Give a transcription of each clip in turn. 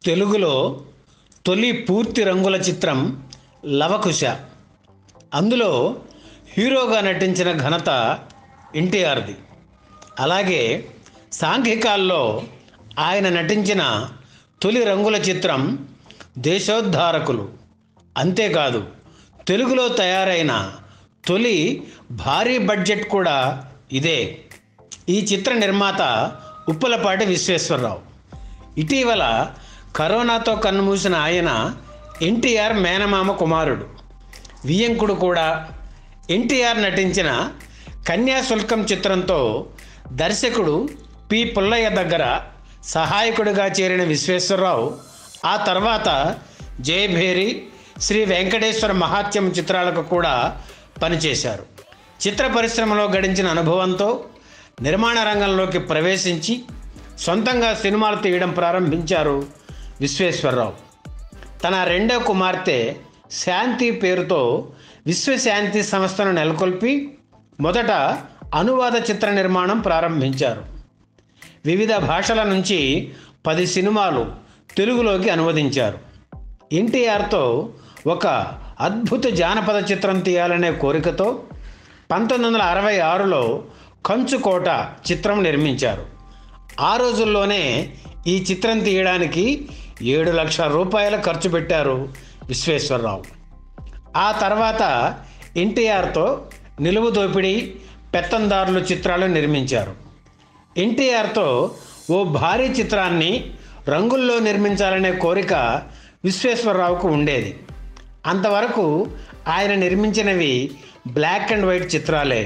తెలుగులో తొలి పూర్తి రంగుల చిత్రం లవకుశ అందులో హీరోగా నటించిన ఘనత ఎన్టీఆర్ది అలాగే సాంఘికాల్లో ఆయన నటించిన తొలి రంగుల చిత్రం దేశోద్ధారకులు అంతేకాదు తెలుగులో తయారైన తొలి భారీ బడ్జెట్ కూడా ఇదే ఈ చిత్ర నిర్మాత ఉప్పలపాటి విశ్వేశ్వరరావు ఇటీవల కరోనాతో కన్నుమూసిన ఆయన ఎన్టీఆర్ మేనమామ కుమారుడు వియ్యంకుడు కూడా ఎన్టీఆర్ నటించిన కన్యాశుల్కం చిత్రంతో దర్శకుడు పి పుల్లయ్య దగ్గర సహాయకుడిగా చేరిన విశ్వేశ్వరరావు ఆ తర్వాత జయభేరి శ్రీ వెంకటేశ్వర మహాత్యం చిత్రాలకు కూడా పనిచేశారు చిత్ర పరిశ్రమలో గడించిన అనుభవంతో నిర్మాణ రంగంలోకి ప్రవేశించి సొంతంగా సినిమాలు తీయడం ప్రారంభించారు విశ్వేశ్వరరావు తన రెండో కుమార్తె శాంతి పేరుతో విశ్వశాంతి సంస్థను నెలకొల్పి మొదట అనువాద చిత్ర నిర్మాణం ప్రారంభించారు వివిధ భాషల నుంచి పది సినిమాలు తెలుగులోకి అనువదించారు ఎన్టీఆర్తో ఒక అద్భుత జానపద చిత్రం తీయాలనే కోరికతో పంతొమ్మిది వందల అరవై ఆరులో కంచుకోట చిత్రం నిర్మించారు ఆ రోజుల్లోనే ఈ చిత్రం తీయడానికి ఏడు లక్షల రూపాయల ఖర్చు పెట్టారు విశ్వేశ్వరరావు ఆ తర్వాత ఎన్టీఆర్తో నిలువు దోపిడీ పెత్తందారులు చిత్రాలు నిర్మించారు ఎన్టీఆర్తో ఓ భారీ చిత్రాన్ని రంగుల్లో నిర్మించాలనే కోరిక విశ్వేశ్వరరావుకు ఉండేది అంతవరకు ఆయన నిర్మించినవి బ్లాక్ అండ్ వైట్ చిత్రాలే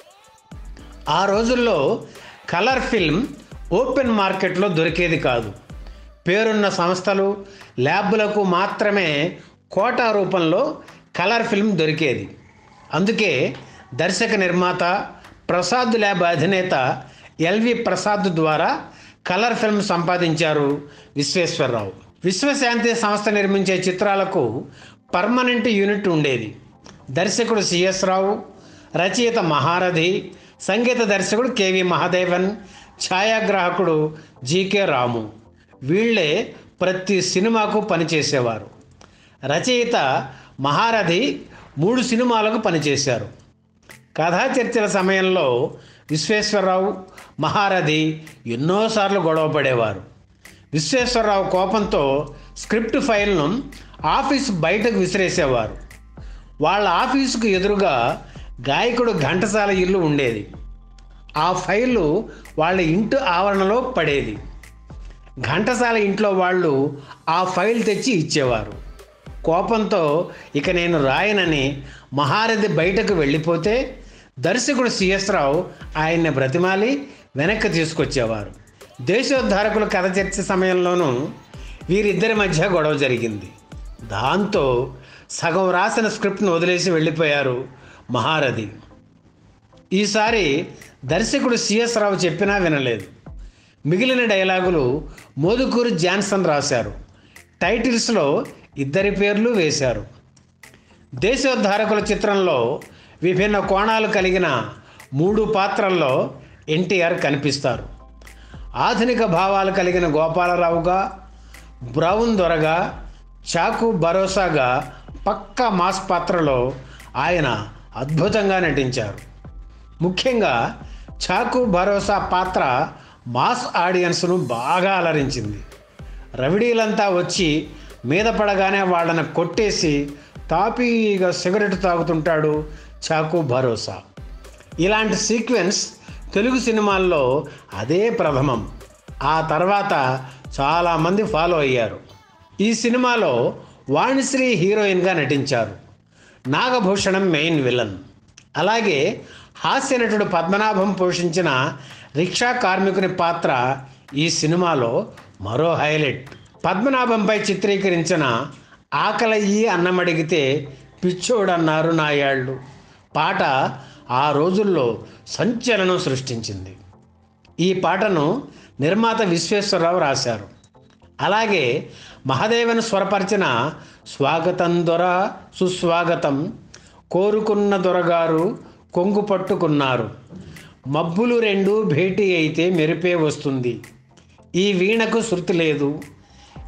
ఆ రోజుల్లో కలర్ ఫిల్మ్ ఓపెన్ మార్కెట్లో దొరికేది కాదు పేరున్న సంస్థలు ల్యాబ్లకు మాత్రమే కోటా రూపంలో కలర్ ఫిల్మ్ దొరికేది అందుకే దర్శక నిర్మాత ప్రసాద్ ల్యాబ్ అధినేత ఎల్వి ప్రసాద్ ద్వారా కలర్ ఫిల్మ్ సంపాదించారు విశ్వేశ్వరరావు విశ్వశాంతి సంస్థ నిర్మించే చిత్రాలకు పర్మనెంట్ యూనిట్ ఉండేది దర్శకుడు సిఎస్ రావు రచయిత మహారథి సంగీత దర్శకుడు కెవి మహాదేవన్ ఛాయాగ్రాహకుడు జీకే రాము వీళ్ళే ప్రతి సినిమాకు పనిచేసేవారు రచయిత మహారథి మూడు సినిమాలకు పనిచేశారు కథా చర్చల సమయంలో విశ్వేశ్వరరావు మహారథి ఎన్నోసార్లు గొడవ పడేవారు విశ్వేశ్వరరావు కోపంతో స్క్రిప్ట్ ఫైల్ను ఆఫీస్ బయటకు విసిరేసేవారు వాళ్ళ ఆఫీసుకు ఎదురుగా గాయకుడు ఘంటసాల ఇల్లు ఉండేది ఆ ఫైలు వాళ్ళ ఇంటి ఆవరణలో పడేది ఘంటసాల ఇంట్లో వాళ్ళు ఆ ఫైల్ తెచ్చి ఇచ్చేవారు కోపంతో ఇక నేను రాయనని మహారథి బయటకు వెళ్ళిపోతే దర్శకుడు సిఎస్ రావు ఆయన్ని బ్రతిమాలి వెనక్కి తీసుకొచ్చేవారు దేశోద్ధారకుల కథ చర్చ సమయంలోనూ వీరిద్దరి మధ్య గొడవ జరిగింది దాంతో సగం రాసిన స్క్రిప్ట్ను వదిలేసి వెళ్ళిపోయారు మహారథి ఈసారి దర్శకుడు సిఎస్ రావు చెప్పినా వినలేదు మిగిలిన డైలాగులు మోదుకూరు జాన్సన్ రాశారు టైటిల్స్లో ఇద్దరి పేర్లు వేశారు దేశోద్ధారకుల చిత్రంలో విభిన్న కోణాలు కలిగిన మూడు పాత్రల్లో ఎన్టీఆర్ కనిపిస్తారు ఆధునిక భావాలు కలిగిన గోపాలరావుగా బ్రౌన్ దొరగా చాకు భరోసాగా పక్కా మాస్ పాత్రలో ఆయన అద్భుతంగా నటించారు ముఖ్యంగా చాకు భరోసా పాత్ర మాస్ ఆడియన్స్ను బాగా అలరించింది రవిడీలంతా వచ్చి మీద పడగానే వాళ్ళని కొట్టేసి తాపీగా సిగరెట్ తాగుతుంటాడు చాకు భరోసా ఇలాంటి సీక్వెన్స్ తెలుగు సినిమాల్లో అదే ప్రథమం ఆ తర్వాత చాలామంది ఫాలో అయ్యారు ఈ సినిమాలో వాణిశ్రీ హీరోయిన్గా నటించారు నాగభూషణం మెయిన్ విలన్ అలాగే హాస్య నటుడు పద్మనాభం పోషించిన రిక్షా కార్మికుని పాత్ర ఈ సినిమాలో మరో హైలైట్ పద్మనాభంపై చిత్రీకరించిన ఆకలయ్యి అన్నమడిగితే పిచ్చోడన్నారు నాయాళ్ళు పాట ఆ రోజుల్లో సంచలనం సృష్టించింది ఈ పాటను నిర్మాత విశ్వేశ్వరరావు రాశారు అలాగే మహదేవన్ స్వరపరిచిన స్వాగతం దొర సుస్వాగతం కోరుకున్న దొరగారు కొంగు పట్టుకున్నారు మబ్బులు రెండు భేటీ అయితే మెరిపే వస్తుంది ఈ వీణకు శృతి లేదు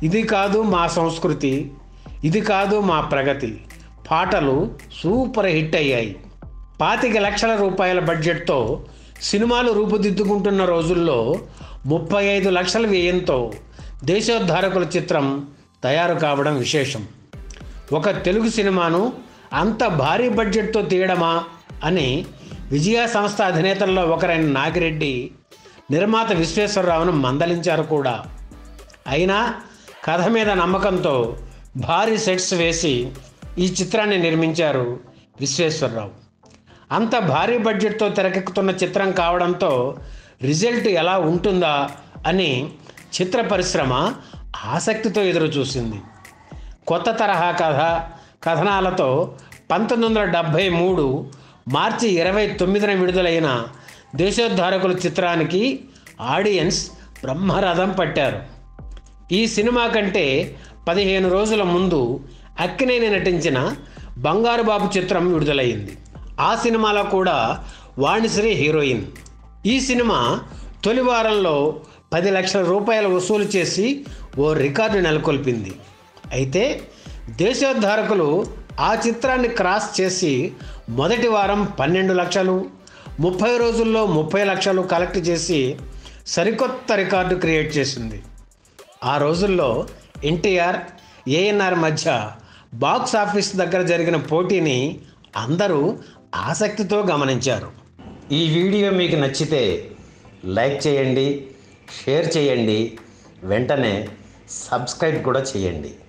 ఇది కాదు మా సంస్కృతి ఇది కాదు మా ప్రగతి పాటలు సూపర్ హిట్ అయ్యాయి పాతిక లక్షల రూపాయల బడ్జెట్తో సినిమాలు రూపుదిద్దుకుంటున్న రోజుల్లో ముప్పై ఐదు లక్షల వ్యయంతో దేశోద్ధారకుల చిత్రం తయారు కావడం విశేషం ఒక తెలుగు సినిమాను అంత భారీ బడ్జెట్తో తీయడమా అని విజయ సంస్థ అధినేతల్లో ఒకరైన నాగిరెడ్డి నిర్మాత విశ్వేశ్వరరావును మందలించారు కూడా అయినా కథ మీద నమ్మకంతో భారీ సెట్స్ వేసి ఈ చిత్రాన్ని నిర్మించారు విశ్వేశ్వరరావు అంత భారీ బడ్జెట్తో తెరకెక్కుతున్న చిత్రం కావడంతో రిజల్ట్ ఎలా ఉంటుందా అని చిత్ర పరిశ్రమ ఆసక్తితో ఎదురు చూసింది కొత్త తరహా కథ కథనాలతో పంతొమ్మిది వందల డెబ్భై మూడు మార్చి ఇరవై తొమ్మిదిన విడుదలైన దేశోద్ధారకుల చిత్రానికి ఆడియన్స్ బ్రహ్మరథం పట్టారు ఈ సినిమా కంటే పదిహేను రోజుల ముందు అక్కినేని నటించిన బంగారు బాబు చిత్రం విడుదలైంది ఆ సినిమాలో కూడా వాణిశ్రీ హీరోయిన్ ఈ సినిమా తొలి వారంలో పది లక్షల రూపాయలు వసూలు చేసి ఓ రికార్డు నెలకొల్పింది అయితే దేశోద్ధారకులు ఆ చిత్రాన్ని క్రాస్ చేసి మొదటి వారం పన్నెండు లక్షలు ముప్పై రోజుల్లో ముప్పై లక్షలు కలెక్ట్ చేసి సరికొత్త రికార్డు క్రియేట్ చేసింది ఆ రోజుల్లో ఎన్టీఆర్ ఏఎన్ఆర్ మధ్య బాక్స్ ఆఫీస్ దగ్గర జరిగిన పోటీని అందరూ ఆసక్తితో గమనించారు ఈ వీడియో మీకు నచ్చితే లైక్ చేయండి షేర్ చేయండి వెంటనే సబ్స్క్రైబ్ కూడా చేయండి